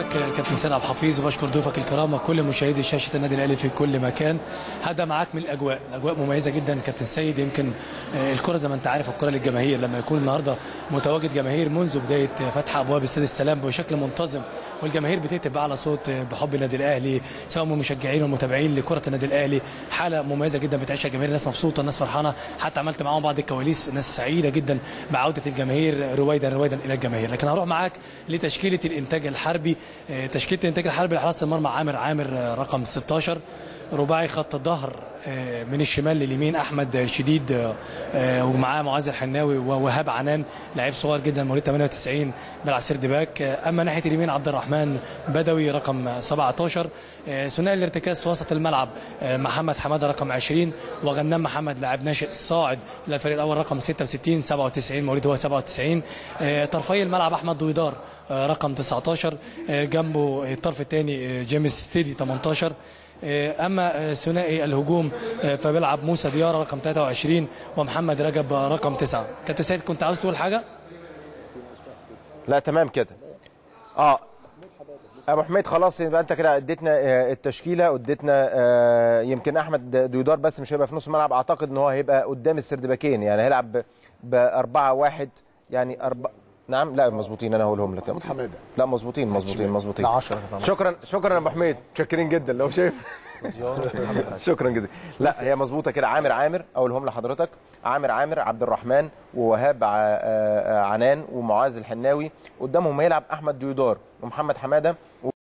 كابتن سيد عبد الحفيظ وبشكر ضيوفك الكرام وكل مشاهدي شاشه النادي الاهلي في كل مكان هذا معاك من الاجواء الاجواء مميزه جدا كابتن سيد يمكن آه، الكره زي ما انت عارف الكره للجماهير لما يكون النهارده متواجد جماهير منذ بدايه فتح ابواب استاد السلام بشكل منتظم والجماهير بتكتب على صوت بحب النادي الاهلي سواء من مشجعين ومتابعين لكره النادي الاهلي حاله مميزه جدا بتعيشها الجماهير الناس مبسوطه الناس فرحانه حتى عملت معاهم بعض الكواليس الناس سعيده جدا بعوده الجماهير رويدا رويدا الى الجماهير لكن هروح معاك لتشكيله الانتاج الحربي آه، تشكيله الانتاج الحربي لحراسه المرمى عامر عامر آه، رقم 16 رباعي خط الظهر آه، من الشمال لليمين احمد شديد آه، آه، ومعاه معاذ الحناوي ووهاب عنان لعيب صغير جدا مواليد 98 بيلعب سيرد باك آه، اما ناحيه اليمين عبد الرحمن بدوي رقم 17 آه، ثنائي الارتكاز في وسط الملعب آه، محمد حماده رقم 20 وغنام محمد لاعب ناشئ صاعد الى الفريق الاول رقم 66 97 مواليد هو 97 آه، طرفي الملعب احمد دويدار آه، رقم 19 آه، جنبه الطرف الثاني جيمس ستيدي 18 آه، اما آه، ثنائي الهجوم آه، فبيلعب موسى ديارة رقم 23 ومحمد رجب آه، رقم 9 كابتن سيد كنت عاوز تقول حاجه لا تمام كده اه ابو حميد خلاص يبقى انت كده اديتنا آه، التشكيله اديتنا آه، يمكن احمد ديودار بس مش هيبقى في نص الملعب اعتقد ان هو هيبقى قدام السردباكين يعني هيلعب ب 4 1 يعني أربعة نعم لا مظبوطين انا هقولهم لك محمود حماده لا مظبوطين مظبوطين مظبوطين لا 10 شكرا شكرا يا ابو حميد متشكرين جدا لو شايف شكرا جدا لا هي مظبوطه كده عامر عامر اقولهم لحضرتك عامر عامر عبد الرحمن ووهاب ع- آه، آه، عنان ومعاذ الحناوي قدامهم هيلعب احمد ديودار ومحمد حماده